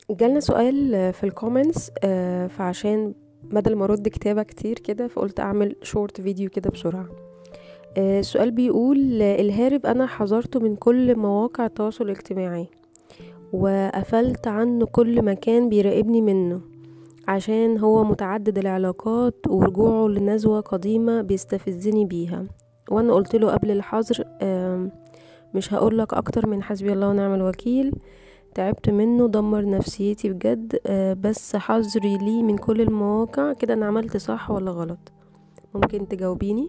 جالنا سؤال في الكومنتس فعشان بدل ما ارد كتابة كتير كده فقلت اعمل شورت فيديو كده بسرعة آه، السؤال بيقول آه، الهارب انا حذرته من كل مواقع التواصل الاجتماعي وقفلت عنه كل مكان بيراقبني منه عشان هو متعدد العلاقات ورجوعه لنزوة قديمة بيستفزني بيها وانا قلت له قبل الحظر آم، مش هقولك اكتر من حسبي الله ونعم الوكيل تعبت منه دمر نفسيتي بجد آه، بس حذري ليه من كل المواقع كده انا عملت صح ولا غلط ممكن تجاوبيني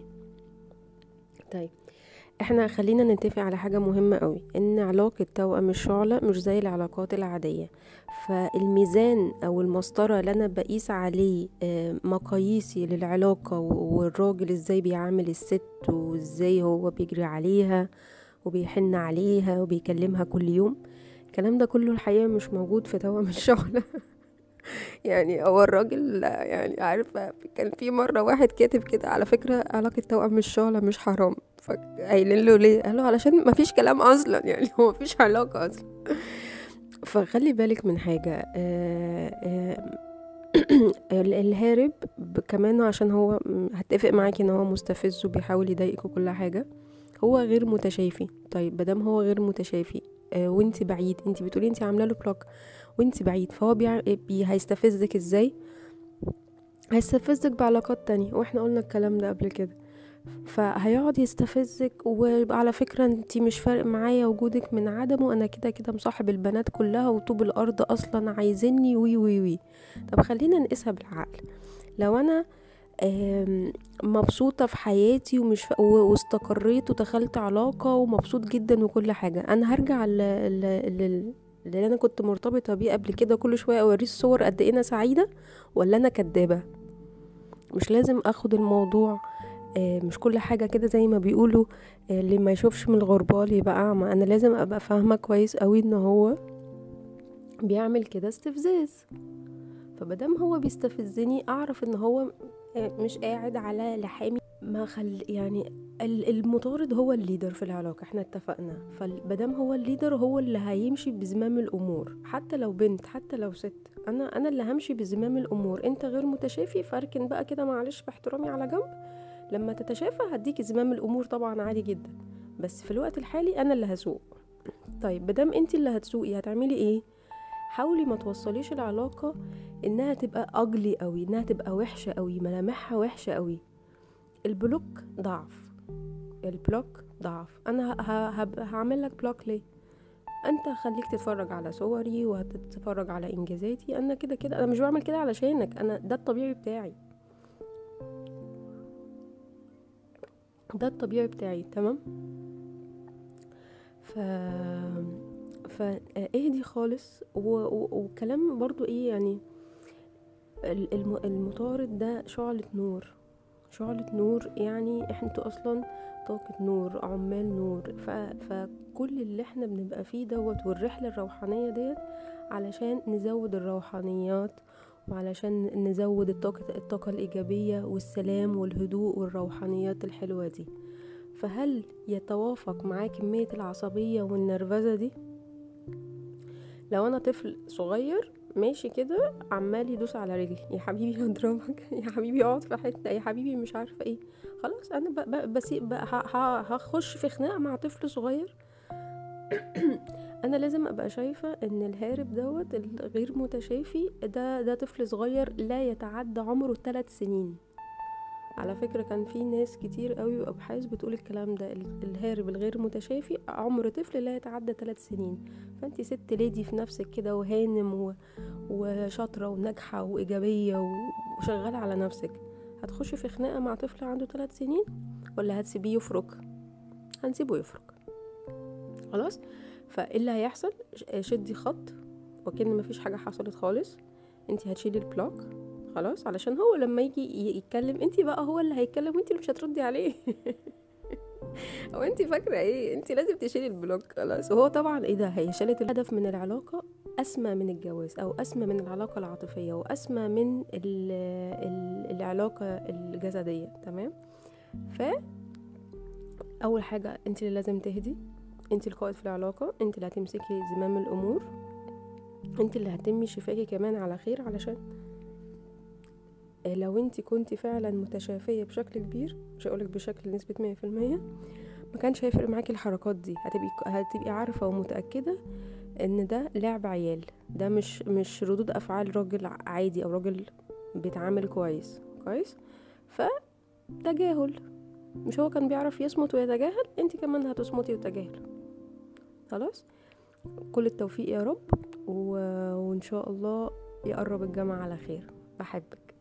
طيب احنا خلينا نتفق على حاجة مهمة قوي ان علاقة توأم الشعلة مش زي العلاقات العادية فالميزان او المسطرة اللي انا بقيس عليه آه، مقاييسي للعلاقة و- والراجل ازاي بيعامل الست وازاي هو بيجري عليها وبيحن عليها وبيكلمها كل يوم الكلام ده كله الحقيقة مش موجود في توأم الشعلة يعني هو الراجل يعني عارفة كان في مرة واحد كاتب كده على فكرة علاقة توأم الشعلة مش حرام فقايلين له ليه قال له علشان ما فيش كلام اصلا يعني هو مفيش علاقة اصلا فخلي بالك من حاجة آه، آه، ال- الهارب ب- كمان عشان هو م- هتفق معاكي ان هو مستفز وبيحاول يضايقك وكل حاجة هو غير متشافي طيب مادام هو غير متشافي آه، وانت بعيد انت بتقولي انت عامله له بلوك وانت بعيد فهو بيع... بي... هيستفزك ازاي هيستفزك بعلاقات تانية واحنا قلنا الكلام ده قبل كده فهيقعد يستفزك وعلى فكرة انتي مش فارق معايا وجودك من عدمه انا كده كده مصاحب البنات كلها وطوب الارض اصلا عايزيني وي وي وي طب خلينا نقيسها بالعقل لو انا آم، مبسوطة في حياتي ومش ف... و- واستقريت ودخلت علاقة ومبسوط جدا وكل حاجة انا هرجع ل... ل... ل... اللي انا كنت مرتبطة بيه قبل كده كل شوية اوريه الصور قد ايه انا سعيدة ولا انا كدابة مش لازم اخد الموضوع آه، مش كل حاجة كده زي ما بيقولوا آه، اللي ما يشوفش من الغربال يبقى أعمى أنا لازم أبقى فاهمة كويس قوي إن هو بيعمل كده استفزاز فمادام هو بيستفزني أعرف إن هو آه، مش قاعد على لحامي ما خل يعني ال- المطارد هو الليدر في العلاقة احنا اتفقنا فمادام هو الليدر هو اللي هيمشي بزمام الأمور حتى لو بنت حتى لو ست أنا أنا اللي همشي بزمام الأمور أنت غير متشافي فاركن بقى كده معلش باحترامي على جنب لما تتشافى هديك زمام الامور طبعا عادي جدا بس في الوقت الحالي انا اللي هسوق طيب مادام انت اللي هتسوقي هتعملي ايه حاولي ما توصليش العلاقة انها تبقى اجلي قوي انها تبقى وحشة قوي ملامحها وحشة قوي البلوك ضعف البلوك ضعف انا ه- ه- هب- هعمل لك بلوك ليه انت خليك تتفرج على صوري وهتتفرج على انجازاتي انا كده كده انا مش بعمل كده علشانك انا ده الطبيعي بتاعي ده الطبيعي بتاعي تمام ف ف اهدي خالص و... و... وكلام برضو ايه يعني ال- الم... المطارد ده شعلة نور شعلة نور يعني انتوا اصلا طاقة نور عمال نور ف... فكل اللي احنا بنبقى فيه دوت والرحلة الروحانية ديت علشان نزود الروحانيات وعلشان نزود الطاقة, الطاقة الإيجابية والسلام والهدوء والروحانيات الحلوة دي فهل يتوافق معاه كمية العصبية والنرفزة دي لو أنا طفل صغير ماشي كده عمال يدوس على رجلي يا حبيبي هضربك يا حبيبي اقعد في حتة يا حبيبي مش عارفة ايه خلاص انا ب- ب- بسيب ب- ه- ه- هخش في خناقة مع طفل صغير انا لازم ابقى شايفة ان الهارب دوت الغير متشافي ده ده طفل صغير لا يتعدى عمره ثلاث سنين على فكرة كان في ناس كتير قوي وابحاث بتقول الكلام ده ال- الهارب الغير متشافي عمر طفل لا يتعدى ثلاث سنين فانتي ست ليدي في نفسك كده وهانم و... وشاطرة وناجحة وإيجابية و- وشغالة على نفسك هتخشي في خناقة مع طفل عنده ثلاث سنين ولا هتسيبيه يفرك هنسيبه يفرك خلاص فايه اللي هيحصل ش- شدي خط وكأن مفيش حاجة حصلت خالص انتي هتشيلي البلوك خلاص علشان هو لما يجي ي- يتكلم انتي بقى هو اللي هيتكلم وانتي اللي مش هتردي عليه هو انتي فاكره ايه انتي لازم تشيلي البلوك خلاص وهو طبعا ايه ده هي شالت الهدف من العلاقه اسمى من الجواز او اسمى من العلاقه العاطفيه واسمى من ال ال العلاقه الجسديه تمام ف اول حاجه انتي اللي لازم تهدي انتي القائد في العلاقه انتي اللي هتمسكي زمام الامور انت اللي هتمي شفاكي كمان على خير علشان لو انت كنت فعلا متشافية بشكل كبير مش هقولك بشكل نسبة مية في المية ما كانش هيفرق معاكي الحركات دي هتبقي هتبقي عارفة ومتأكدة ان ده لعب عيال ده مش مش ردود افعال راجل عادي او راجل بيتعامل كويس كويس فتجاهل مش هو كان بيعرف يصمت ويتجاهل انت كمان هتصمتي وتجاهل خلاص كل التوفيق يا رب و... وان شاء الله يقرب الجامعة على خير بحبك